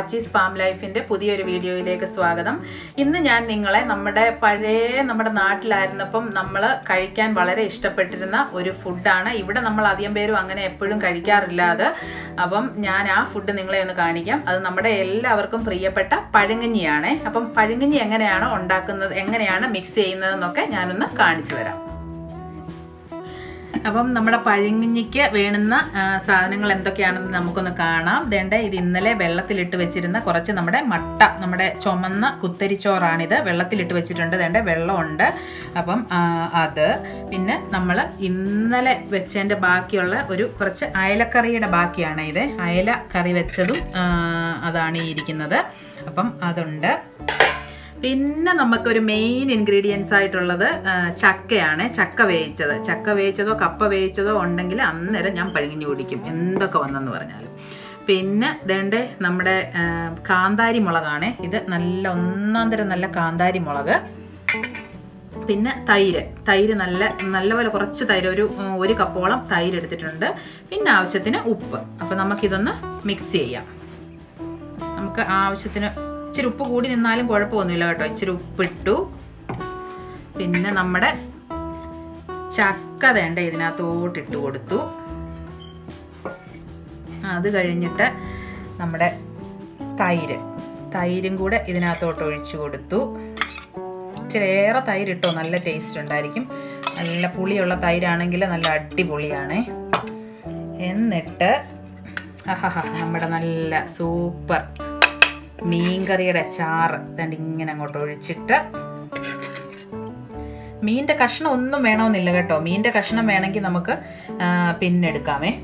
ആച്ചീസ് farm ലൈഫിന്റെ പുതിയൊരു വീഡിയോയിലേക്ക് സ്വാഗതം ഇന്ന് ഞാൻ നിങ്ങളെ നമ്മുടെ പഴയ നമ്മുടെ നാട്ടിലായിരുന്നപ്പം നമ്മൾ കഴിക്കാൻ വളരെ ഇഷ്ടപ്പെട്ടിരുന്ന ഒരു ഫുഡാണ് ഇവിടെ നമ്മൾ അധികം പേരും അങ്ങനെ എപ്പോഴും കഴിക്കാറില്ല അത് അപ്പം ഞാൻ ആ ഫുഡ് നിങ്ങളെ ഒന്ന് കാണിക്കാം അത് നമ്മുടെ എല്ലാവർക്കും പ്രിയപ്പെട്ട പഴുങ്ങഞ്ഞിയാണ് അപ്പം പഴുങ്ങഞ്ഞി എങ്ങനെയാണ് ഉണ്ടാക്കുന്നത് എങ്ങനെയാണ് മിക്സ് ചെയ്യുന്നതെന്നൊക്കെ ഞാനൊന്ന് കാണിച്ചു തരാം അപ്പം നമ്മുടെ പഴുങ്ങിഞ്ഞിക്ക് വേണ്ടുന്ന ആ, സാധനങ്ങൾ എന്തൊക്കെയാണെന്ന് നമുക്കൊന്ന് കാണാം ദേണ്ട ഇത് ഇന്നലെ വെള്ളത്തിലിട്ട് വെച്ചിരുന്ന കുറച്ച് നമ്മുടെ മട്ട നമ്മുടെ ചുമന്ന കുത്തരിച്ചോറാണിത് വെള്ളത്തിലിട്ട് വെച്ചിട്ടുണ്ട് ദേണ്ട വെള്ളമുണ്ട് അപ്പം ആ, അത് പിന്നെ നമ്മൾ ഇന്നലെ വെച്ചതിൻ്റെ ബാക്കിയുള്ള ഒരു കുറച്ച് അയലക്കറിയുടെ ബാക്കിയാണ് ഇത് അയല കറി വെച്ചതും ആ, അതാണ് ഈ ഇരിക്കുന്നത് അപ്പം അതുണ്ട് പിന്നെ നമുക്കൊരു മെയിൻ ഇൻഗ്രീഡിയൻസ് ആയിട്ടുള്ളത് ആ, ചക്കയാണ് ചക്ക വേവിച്ചത് ചക്ക വേവിച്ചതോ കപ്പ വേവിച്ചതോ ഉണ്ടെങ്കിൽ അന്നേരം ഞാൻ പഴുങ്ങിഞ്ഞു കുടിക്കും എന്തൊക്കെ വന്നെന്ന് പറഞ്ഞാലും പിന്നെ വേണ്ട നമ്മുടെ ആ, കാന്താരി മുളകാണ് ഇത് നല്ല ഒന്നാം തരം നല്ല കാന്താരി മുളക് പിന്നെ തൈര് തൈര് നല്ല നല്ലപോലെ കുറച്ച് തൈര് ഒരു ഉം, ഒരു കപ്പോളം തൈര് എടുത്തിട്ടുണ്ട് പിന്നെ ആവശ്യത്തിന് ഉപ്പ് അപ്പം നമുക്കിതൊന്ന് മിക്സ് ചെയ്യാം നമുക്ക് ആവശ്യത്തിന് ഇച്ചിരി ഉപ്പ് കൂടി നിന്നാലും കുഴപ്പമൊന്നുമില്ല കേട്ടോ ഇച്ചിരി ഉപ്പിട്ടു പിന്നെ നമ്മുടെ ചക്ക വേണ്ട ഇതിനകത്തോട്ട് ഇട്ട് കൊടുത്തു അത് കഴിഞ്ഞിട്ട് നമ്മുടെ തൈര് തൈരും കൂടെ ഇതിനകത്തോട്ട് ഒഴിച്ചു കൊടുത്തു ഇച്ചിരി ഏറെ തൈര് ഇട്ടോ നല്ല ടേസ്റ്റ് ഉണ്ടായിരിക്കും നല്ല പുളിയുള്ള തൈരാണെങ്കിൽ നല്ല അടിപൊളിയാണ് എന്നിട്ട് ആഹാ നമ്മുടെ നല്ല സൂപ്പർ മീൻകറിയുടെ ചാറ് ദണ്ട് ഇങ്ങനെ അങ്ങോട്ട് ഒഴിച്ചിട്ട് മീൻ്റെ കഷ്ണം ഒന്നും വേണമെന്നില്ല കേട്ടോ മീൻ്റെ കഷ്ണം വേണമെങ്കിൽ നമുക്ക് ആ, പിന്നെ എടുക്കാമേ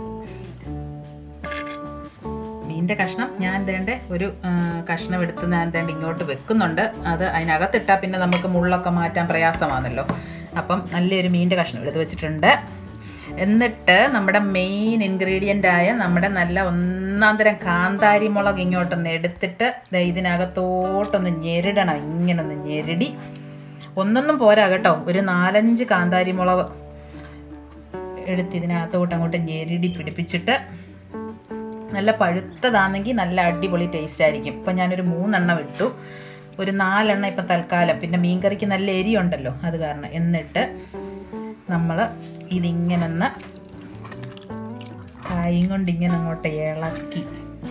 മീൻ്റെ കഷ്ണം ഞാൻ തേണ്ട ഒരു ആ, കഷ്ണം എടുത്ത് ഞാൻ തേണ്ട ഇങ്ങോട്ട് വെക്കുന്നുണ്ട് അത് അതിനകത്തിട്ടാൽ പിന്നെ നമുക്ക് മുള്ളൊക്കെ മാറ്റാൻ പ്രയാസമാണല്ലോ അപ്പം നല്ലൊരു മീൻ്റെ കഷ്ണം എടുത്ത് വെച്ചിട്ടുണ്ട് എന്നിട്ട് നമ്മുടെ മെയിൻ ഇൻഗ്രീഡിയൻ്റ് ആയ നമ്മുടെ നല്ല ഒന്നാം തരം കാന്താരി മുളക് ഇങ്ങോട്ടൊന്ന് എടുത്തിട്ട് ദേ ഇതിനകത്തോട്ടൊന്ന് ഞെരിടണം ഇങ്ങനെ ഒന്ന് ഞെരടി ഒന്നൊന്നും പോരാ കേട്ടോ ഒരു നാലഞ്ച് കാന്താരി മുളക് എടുത്ത് ഇതിനകത്തോട്ട് അങ്ങോട്ട് ഞെരടി പിടിപ്പിച്ചിട്ട് നല്ല പഴുത്തതാണെങ്കിൽ നല്ല അടിപൊളി ടേസ്റ്റ് ആയിരിക്കും ഇപ്പം ഞാനൊരു മൂന്നെണ്ണം ഇട്ടു ഒരു നാലെണ്ണം ഇപ്പം തൽക്കാലം പിന്നെ മീൻകറിക്ക് നല്ല എരിയുണ്ടല്ലോ അത് കാരണം എന്നിട്ട് നമ്മൾ ഇതിങ്ങനെ ഒന്ന് കായും കൊണ്ട് ഇങ്ങനെ അങ്ങോട്ട് ഇളക്കി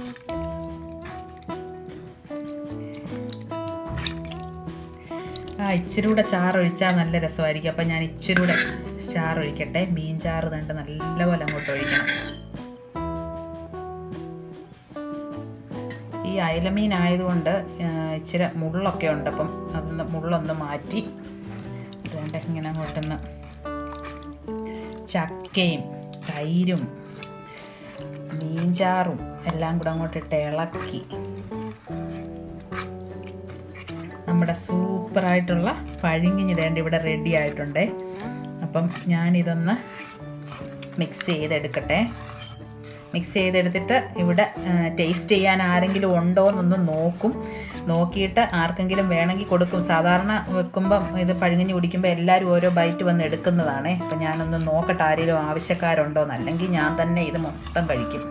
ആ ഇച്ചിരി കൂടെ ചാറൊഴിച്ചാൽ നല്ല രസമായിരിക്കും അപ്പം ഞാൻ ഇച്ചിരി കൂടെ ചാറൊഴിക്കട്ടെ മീൻ ചാറ് തണ്ട് നല്ലപോലെ അങ്ങോട്ട് ഒഴിക്കണം ഈ അയലമീൻ ആയതുകൊണ്ട് ആ, ഇച്ചിരി മുള്ളൊക്കെ ഉണ്ട് അപ്പം അതൊന്ന് മുള്ളൊന്ന് മാറ്റി വേണ്ട ഇങ്ങനെ അങ്ങോട്ടൊന്ന് ചക്കയും തൈരും മീൻചാറും എല്ലാം കൂടെ അങ്ങോട്ടിട്ട് ഇളക്കി നമ്മുടെ സൂപ്പറായിട്ടുള്ള പഴുങ്ങിഞ്ഞ് വേണ്ട ഇവിടെ റെഡി ആയിട്ടുണ്ടേ അപ്പം ഞാനിതൊന്ന് മിക്സ് ചെയ്തെടുക്കട്ടെ മിക്സ് ചെയ്തെടുത്തിട്ട് ഇവിടെ ടേസ്റ്റ് ചെയ്യാൻ ആരെങ്കിലും ഉണ്ടോ എന്നൊന്ന് നോക്കും നോക്കിയിട്ട് ആർക്കെങ്കിലും വേണമെങ്കിൽ കൊടുക്കും സാധാരണ വെക്കുമ്പം ഇത് പഴുങ്ങിഞ്ഞ് കുടിക്കുമ്പോൾ എല്ലാവരും ഓരോ ബൈറ്റ് വന്ന് എടുക്കുന്നതാണേ അപ്പം ഞാനൊന്ന് നോക്കട്ടെ ആരെങ്കിലും ആവശ്യക്കാരുണ്ടോ എന്ന് അല്ലെങ്കിൽ ഞാൻ തന്നെ ഇത് മൊത്തം കഴിക്കും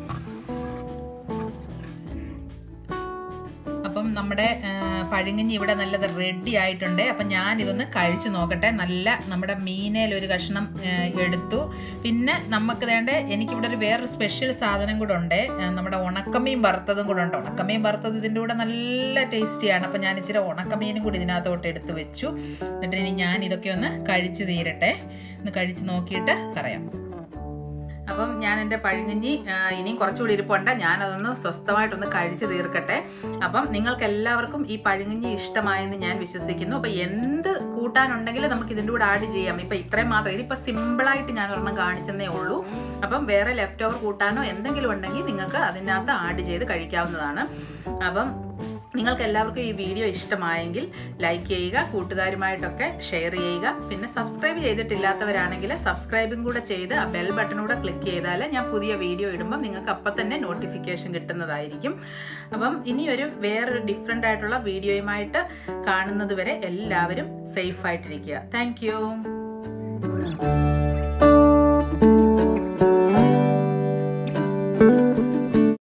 അപ്പം നമ്മുടെ ആ, പഴുങ്ങഞ്ഞി ഇവിടെ നല്ലത് റെഡി ആയിട്ടുണ്ട് അപ്പം ഞാൻ ഇതൊന്ന് കഴിച്ചു നോക്കട്ടെ നല്ല നമ്മുടെ മീനയിൽ ഒരു കഷ്ണം ആ, എടുത്തു പിന്നെ നമുക്ക് വേണ്ട എനിക്കിവിടെ ഒരു വേറൊരു സ്പെഷ്യൽ സാധനം കൂടെ ഉണ്ട് ആ, നമ്മുടെ ഉണക്കമീൻ വറുത്തതും കൂടെ ഉണ്ട് ഉണക്കമീൻ വറുത്തത് ഇതിൻ്റെ കൂടെ നല്ല ടേസ്റ്റിയാണ് അപ്പം ഞാൻ ഇച്ചിരി ഉണക്കമീനും കൂടി ഇതിനകത്തോട്ട് എടുത്ത് വെച്ചു എന്നിട്ട് ഇനി ഞാൻ ഇതൊക്കെ ഒന്ന് കഴിച്ചു തീരട്ടെ ഒന്ന് കഴിച്ച് നോക്കിയിട്ട് പറയാം അപ്പം ഞാൻ എൻ്റെ പഴുങ്ങഞ്ഞി ആ, ഇനിയും കുറച്ചുകൂടി ഇരിപ്പുണ്ട് ഞാനതൊന്ന് സ്വസ്ഥമായിട്ടൊന്ന് കഴിച്ചു തീർക്കട്ടെ അപ്പം നിങ്ങൾക്ക് എല്ലാവർക്കും ഈ പഴുങ്ങഞ്ഞി ഇഷ്ടമായെന്ന് ഞാൻ വിശ്വസിക്കുന്നു അപ്പം എന്ത് കൂട്ടാനുണ്ടെങ്കിലും നമുക്ക് ഇതിൻ്റെ കൂടെ ആഡ് ചെയ്യാം ഇപ്പം ഇത്രയും മാത്രം ഇതിപ്പോൾ സിമ്പിളായിട്ട് ഞാൻ ഒരെണ്ണം കാണിച്ചെന്നേ ഉള്ളൂ അപ്പം വേറെ ലെഫ്റ്റ് ഓവർ കൂട്ടാനോ എന്തെങ്കിലും ഉണ്ടെങ്കിൽ നിങ്ങൾക്ക് അതിനകത്ത് ആഡ് ചെയ്ത് കഴിക്കാവുന്നതാണ് അപ്പം നിങ്ങൾക്ക് എല്ലാവർക്കും ഈ വീഡിയോ ഇഷ്ടമായെങ്കിൽ ലൈക്ക് ചെയ്യുക കൂട്ടുകാരുമായിട്ടൊക്കെ ഷെയർ ചെയ്യുക പിന്നെ സബ്സ്ക്രൈബ് ചെയ്തിട്ടില്ലാത്തവരാണെങ്കിൽ സബ്സ്ക്രൈബും കൂടെ ചെയ്ത് ആ ബെൽ ബട്ടൺ കൂടെ ക്ലിക്ക് ചെയ്താൽ ഞാൻ പുതിയ വീഡിയോ ഇടുമ്പോൾ നിങ്ങൾക്ക് അപ്പം തന്നെ നോട്ടിഫിക്കേഷൻ കിട്ടുന്നതായിരിക്കും അപ്പം ഇനിയൊരു വേറൊരു ഡിഫറെൻ്റ് ആയിട്ടുള്ള വീഡിയോയുമായിട്ട് കാണുന്നത് വരെ എല്ലാവരും സേഫ് ആയിട്ടിരിക്കുക താങ്ക്